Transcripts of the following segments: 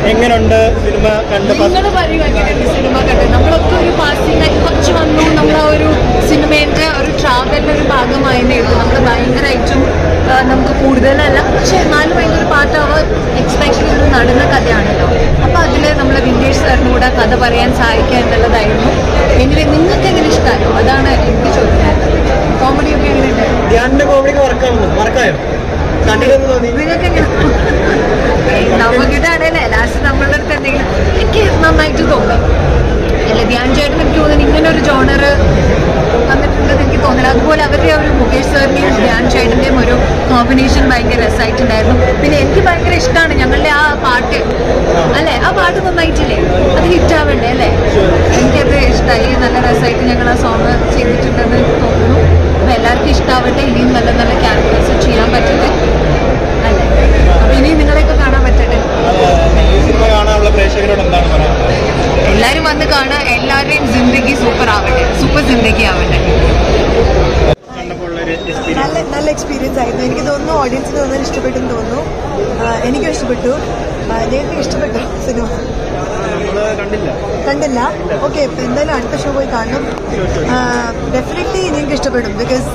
എങ്ങനെയുണ്ട് സിനിമ കണ്ട് നിങ്ങൾ പറയൂ എങ്ങനെയുണ്ട് സിനിമ കണ്ടത് നമ്മളൊക്കെ ഒരു പാസിംഗ് ആയി കുറച്ച് വന്നു നമ്മൾ ആ ഒരു സിനിമേന്റെ ഒരു ട്രാവലിന്റെ ഒരു ഭാഗമായി എടുത്തു നമ്മൾ ഭയങ്കരമായിട്ടും ആ, നമുക്ക് കൂടുതലല്ല പക്ഷെ എന്നാലും അതിൻ്റെ ഒരു പാട്ടാവ് എക്സ്പെക്ഷൻ ഒരു നടന്ന കഥയാണല്ലോ അപ്പൊ അതില് നമ്മൾ വിന്റേജ് സാറിന് കൂടെ കഥ പറയാൻ സഹായിക്കുക എന്നുള്ളതായിരുന്നു എനിവേ നിങ്ങൾക്ക് എങ്ങനെ ഇഷ്ടമായോ അതാണ് എനിക്ക് ചോദിക്കാനുള്ളത് കോമഡി ഒക്കെ എങ്ങനെയുണ്ട് ധ്യാനിന്റെ കോമഡിക്ക് വർക്കാവുന്നു വർക്കായോ കണ്ടിട്ടെന്ന് തോന്നി നിങ്ങൾക്ക് എങ്ങനെ നമുക്കിട്ടാണല്ലേ ലാസ്റ്റ് നമ്മളുടെ അടുത്ത് എന്തെങ്കിലും എനിക്ക് നന്നായിട്ട് തോന്നി അല്ല ധ്യാൻ ചേട്ടൻ എനിക്ക് തോന്നുന്നു ഇങ്ങനെ ഒരു ജോണർ വന്നിട്ടുണ്ടെന്ന് എനിക്ക് തോന്നില്ല അതുപോലെ അവരുടെ ആ ഒരു മുകേഷ് സാറിന്റെയും ധ്യാൻ ചേട്ടന്റെയും ഒരു കോമ്പിനേഷൻ ഭയങ്കര രസമായിട്ടുണ്ടായിരുന്നു പിന്നെ എനിക്ക് ഭയങ്കര ഇഷ്ടമാണ് ഞങ്ങളുടെ ആ പാട്ട് അല്ലേ ആ പാട്ട് നന്നായിട്ടില്ലേ അത് ഹിറ്റ് ആവണ്ടേ അല്ലേ എനിക്കത് ഇഷ്ടമായി നല്ല രസമായിട്ട് ഞങ്ങൾ ആ സോങ് ചെയ്തിട്ടുണ്ടെന്ന് എനിക്ക് തോന്നുന്നു അപ്പൊ എല്ലാവർക്കും ഇഷ്ടാവട്ടെ ഇനിയും നല്ല നല്ല ക്യാരക്ടേഴ്സ് ചെയ്യാൻ പറ്റട്ടെ അല്ലേ അപ്പൊ ഇനിയും നിങ്ങളെയൊക്കെ കാണാൻ പറ്റട്ടെ ഈ സിനിമ കാണാനുള്ള പ്രേക്ഷകരോട് എന്താണ് പറയാനുള്ളത് എല്ലാരും വന്ന് കാണാൻ എല്ലാവരുടെയും ജിന്ദഗി സൂപ്പർ ആവട്ടെ സൂപ്പർ ജിന്ദഗി ആവട്ടെ കണ്ടപ്പോൾ ഉള്ളൊരു എക്സ്പീരിയൻസ് നല്ല നല്ല എക്സ്പീരിയൻസ് ആയിരുന്നു എനിക്ക് തോന്നുന്നു ഓഡിയൻസിന് നന്നായി ഇഷ്ടപ്പെട്ടെന്ന് തോന്നുന്നു ആ, എനിക്കും ഇഷ്ടപ്പെട്ടു ആ, നിങ്ങൾക്ക് ഇഷ്ടപ്പെട്ടു സിനിമ നമ്മള് കണ്ടില്ല കണ്ടില്ല ഓക്കെ എന്തായാലും അടുത്ത ഷോ പോയി കാണണം ഡെഫിനറ്റ്ലി നിങ്ങൾക്ക് ഇഷ്ടപ്പെടും ബിക്കോസ്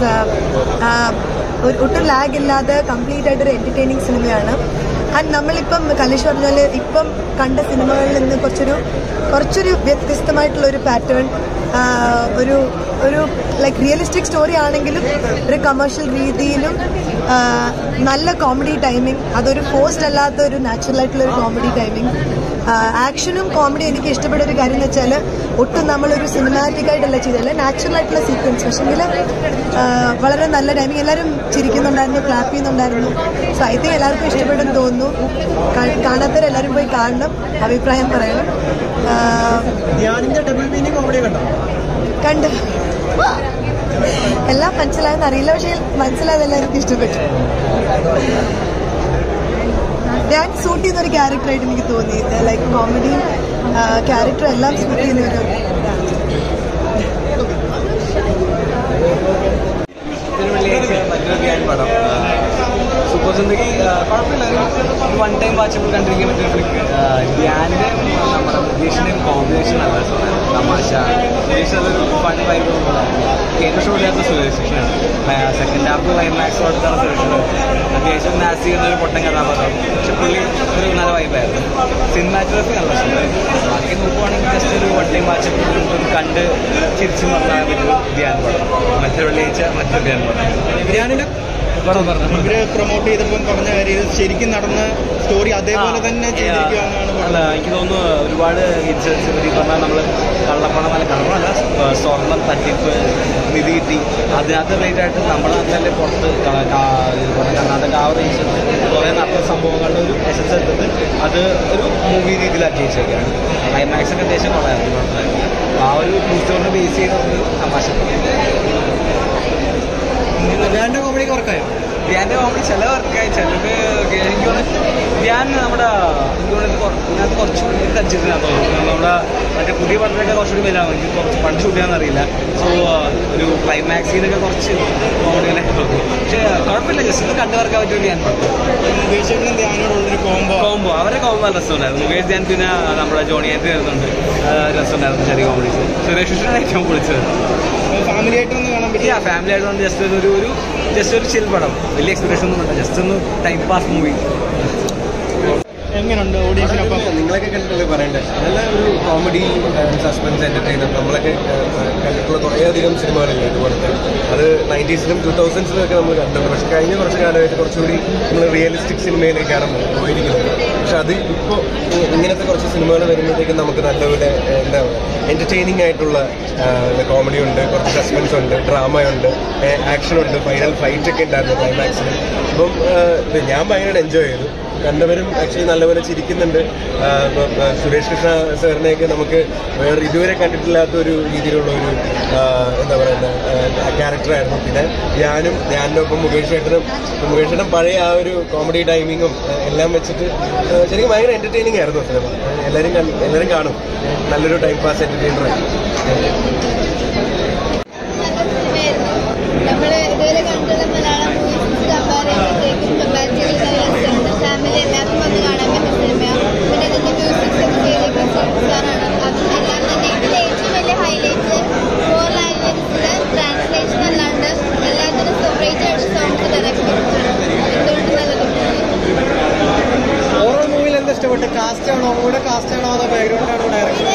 ഒട്ടും ലാഗ് ഇല്ലാതെ കംപ്ലീറ്റ് ആയിട്ടൊരു എന്റർടൈനിങ് സിനിമയാണ് ആൻഡ് നമ്മളിപ്പം കലേഷ് പറഞ്ഞ പോലെ ഇപ്പം കണ്ട സിനിമകളിൽ നിന്ന് കുറച്ചൊരു കുറച്ചൊരു വ്യത്യസ്തമായിട്ടുള്ള ഒരു പാറ്റേൺ ഒരു ഒരു ലൈക്ക് റിയലിസ്റ്റിക് സ്റ്റോറി ആണെങ്കിലും ഒരു കമേഴ്ഷ്യൽ രീതിയിലും ആ, നല്ല കോമഡി ടൈമിംഗ് അതൊരു പോസ്റ്റ് അല്ലാത്ത ഒരു നാച്ചുറൽ ആയിട്ടുള്ള ഒരു കോമഡി ടൈമിംഗ് ആക്ഷനും കോമഡി എനിക്ക് ഇഷ്ടപ്പെട്ട ഒരു കാര്യം എന്ന് വെച്ചാൽ ഒട്ടും നമ്മളൊരു സിനിമാറ്റിക് ആയിട്ടല്ല ചെയ്തല്ല നാച്ചുറൽ ആയിട്ടുള്ള സീക്വൻസ് പക്ഷെങ്കിൽ വളരെ നല്ല ടൈമിംഗ് എല്ലാവരും ചിരിക്കുന്നുണ്ടായിരുന്നു ക്ലാപ്പ് ചെയ്യുന്നുണ്ടായിരുന്നു സോ ഐ തിങ്ക് എല്ലാവർക്കും ഇഷ്ടപ്പെടുമെന്ന് തോന്നുന്നു കാ- കാണാത്തവരെല്ലാവരും പോയി കാണണം അഭിപ്രായം പറയണം ആ, ധ്യാനിന്റെ ഡബിൾ മീനിങ് കോമഡി കണ്ടോ കണ്ട് എല്ലാം മനസ്സിലായെന്ന് അറിയില്ല പക്ഷേ മനസ്സിലായതെല്ലാം എനിക്ക് ഇഷ്ടപ്പെട്ടു ഞാൻ സൂട്ട് ചെയ്യുന്ന ഒരു ക്യാരക്ടറായിട്ട് എനിക്ക് തോന്നി ലൈക്ക് കോമഡി ക്യാരക്ടർ എല്ലാം സൂട്ട് ചെയ്യുന്ന ഒരു വെള്ളിയാഴ്ച മറ്റൊരു ധ്യാൻ പടം സൂപ്പർ സിന്ദഗി കുഴപ്പമില്ല ഒരു വൺ ടൈം വാച്ചബിൾ കണ്ടിരിക്കാൻ പറ്റിയ ഫ്ലിക്ക് ധ്യാൻ്റെ നമ്മുടെ മുകേഷിൻ്റെ ഒരു കോമ്പിനേഷൻ നല്ല രസമാണ് തമാശ മുകേഷ് അതൊരു ഫൺ വൈബ് ഏറ്റവും ഷോയില്ലാത്ത സുരേഷാണ് സെക്കൻഡ് ഹാഫ് ക്ലൈമാക്സ് കൊടുത്താണ് സുരേഷ് അത്യാവശ്യം നാസ് ചെയ്യുന്ന ഒരു പൊട്ടൻ കഥാപാത്രം പക്ഷെ പുള്ളി ഒരു നല്ല വൈബായിരുന്നു സിനിമാറ്റോഗ്രഫി നല്ല രസമുണ്ടായിരുന്നു ബാക്കി നോക്കുവാണെങ്കിൽ ജസ്റ്റ് ഒരു വൺ ടൈം വാച്ചബിൾ കണ്ട് ചിരിച്ചു പറഞ്ഞാൽ ഒരു ധ്യാൻ പടം മറ്റൊരു വെള്ളിയാഴ്ച മറ്റൊരു ധ്യാൻ പടം ധ്യാനിന്റെ പറഞ്ഞു പറഞ്ഞു ഇവര് പ്രൊമോട്ട് ചെയ്തപ്പം പറഞ്ഞ കാര്യം ഇത് ശരിക്കും നടന്ന സ്റ്റോറി അതേപോലെ തന്നെ ചെയ്തിരിക്കുകയെന്നാണ് അല്ല എനിക്ക് തോന്നുന്നു ഒരുപാട് ഇൻഷുറൻസ് ഈ പറഞ്ഞാൽ നമ്മൾ കള്ളപ്പണം അല്ല കള്ളപ്പണമല്ല ഏഹ് സ്വർണം തട്ടിപ്പ് നിധി കിട്ടി അതിനകത്ത് റിലേറ്റ് ആയിട്ട് നമ്മുടെ നാട്ടിലെ പുറത്ത് ക- കാ- ഇതുപോലെ കർണാടക ആ ഒരു region കുറേ നടന്ന സംഭവങ്ങളുടെ ഒരു എസൻസ് എടുത്തിട്ട് അത് ഒരു മൂവി രീതിയിലാക്കി വെച്ചേക്കാണ് ക്ലൈമാക്സ് ഒക്കെ അത്യാവശ്യം കൊള്ളായിരുന്നു കുഴപ്പമില്ല. ആ ഒരു ട്രൂ സ്റ്റോറിനെ ബേസ് ചെയ്ത ഒരു തമാശ ധ്യാനിന്റെ കോമഡിക്ക് വർക്കായോ ധ്യാൻ്റെ കോമഡി ചില വർക്കായി ചിലത് എനിക്ക് തോന്നുന്നു ധ്യാൻ നമ്മുടെ എനിക്ക് തോന്നുന്നു കൊ- ഇതിനകത്ത് കുറച്ചുകൂടി ടച്ചിട്ടാണ് തോന്നുന്നു നമ്മുടെ മറ്റേ പുതിയ പടത്തിലൊക്കെ കുറച്ചുകൂടി വലുതാണ് എനിക്ക് കുറച്ച് പണ്ട് ഷൂട്ട് ചെയ്യാൻ അറിയില്ല സോ ഒരു ക്ലൈമാക്സിനൊക്കെ കുറച്ച് കോമഡികളെ തോന്നുന്നു പക്ഷേ കുഴപ്പമില്ല ജസ്റ്റ് ഒന്ന് കണ്ടു വർക്കാൻ പറ്റുമോ ധ്യാൻ പടം മുകേഷിനും ധ്യാനോടുള്ളൊരു കോംബോ കോംബോ അവരെ കോംബോ നല്ല രസമുണ്ടായിരുന്നു മുകേഷ് ധ്യാൻ പിന്നെ നമ്മുടെ ജോണി ആൻറ്റി വരുന്നുണ്ട് ആ, രസമുണ്ടായിരുന്നു ചെറിയ കോമഡീസ് സുരേഷ് കൃഷ്ണനാണ് ഏറ്റവും പൊളിച്ചത് ഫാമിലി ആയിട്ടൊന്ന് കാണാൻ പറ്റിയ യാ ഫാമിലി ആയിട്ട് ജസ്റ്റ് ഒരു ഒരു ജസ്റ്റ് ഒരു ചിൽ പടം വലിയ എക്സ്പെക്ടേഷൻ ഒന്നും വേണ്ട ജസ്റ്റ് ഒന്ന് ടൈം പാസ് മൂവി എങ്ങനെയുണ്ട് ഓഡിയൻസിനൊപ്പം നിങ്ങളൊക്കെ കണ്ടിട്ടല്ലേ പറയണ്ടേ നല്ല ഒരു കോമഡി സസ്പെൻസ് എന്റർടൈനർ നമ്മളൊക്കെ ഏഹ്, കണ്ടിട്ടുള്ള കുറേയധികം സിനിമകളില്ലേ ഇതുപോലത്തെ അത് നയൻറ്റീസിലും ടൂ തൗസൻഡ്സിലും ഒക്കെ നമ്മൾ കണ്ടിട്ടുണ്ട് പക്ഷെ കഴിഞ്ഞ കുറച്ച് കാലമായിട്ട് കുറച്ചുകൂടി നമ്മൾ റിയലിസ്റ്റിക് സിനിമയിലേക്കാണ് പോയിരിക്കുന്നത് പക്ഷെ അത് ഇപ്പോൾ ഇങ്ങനത്തെ കുറച്ച് സിനിമകൾ വരുമ്പോഴത്തേക്കും നമുക്ക് നല്ലപോലെ ഏഹ്, എന്താ പറയുക എന്റർടൈനിങ് ആയിട്ടുള്ള കോമഡി ഉണ്ട് കുറച്ച് സസ്പെൻസ് ഉണ്ട് ഡ്രാമ ഉണ്ട് ആക്ഷൻ ഉണ്ട് ഫൈനൽ ഫൈറ്റ് ഒക്കെ ഉണ്ടായിരുന്നു ക്ലൈമാക്സിൽ അപ്പം ഏഹ്, ഞാൻ ഭയങ്കര എൻജോയ് ചെയ്തു കണ്ടവരും ആക്ച്വലി നല്ലപോലെ ചിരിക്കുന്നുണ്ട് ആ, ഇപ്പം, ആ, സുരേഷ് കൃഷ്ണ സാറിനെയൊക്കെ നമുക്ക് വേറെ ഇതുവരെ കണ്ടിട്ടില്ലാത്ത ഒരു രീതിയിലുള്ള ഒരു ആ, എന്താ പറയുന്ന ക്യാരക്ടറായിരുന്നു പിന്നെ ഞാനും ഞാനും ഒപ്പം മുകേഷ് ചേട്ടനും മുകേഷ് ചേട്ടൻ പഴയ ആ ഒരു കോമഡി ടൈമിങ്ങും ആ, എല്ലാം വെച്ചിട്ട് ആ, ശരിക്കും ഭയങ്കര എന്റർടൈനിങ് ആയിരുന്നു സിനിമ എല്ലാവരും കണ്ട്- എല്ലാവരും കാണും നല്ലൊരു ടൈം പാസ് എന്റർടൈനർ നമ്മൾ ഇതുവരെ കണ്ടുള്ള മലയാളം മൂവീസ് കമ്പയർ ചെയ്യുമ്പോഴത്തേക്കും കമ്പാരിറ്റീവ്ലി നല്ല രസമുണ്ട് ഫാമിലി എല്ലാവർക്കും വന്ന് കാണാൻ പറ്റുന്ന സിനിമയാണ് പിന്നെ അതിൻ്റെ ഇഷ്ടപ്പെട്ടു കാസ്റ്റ് ആണോ കൂടെ കാസ്റ്റ് ആണോ അതോ ബാക്ക്ഗ്രൗണ്ട് ആണോ ഡയറക്ഷൻ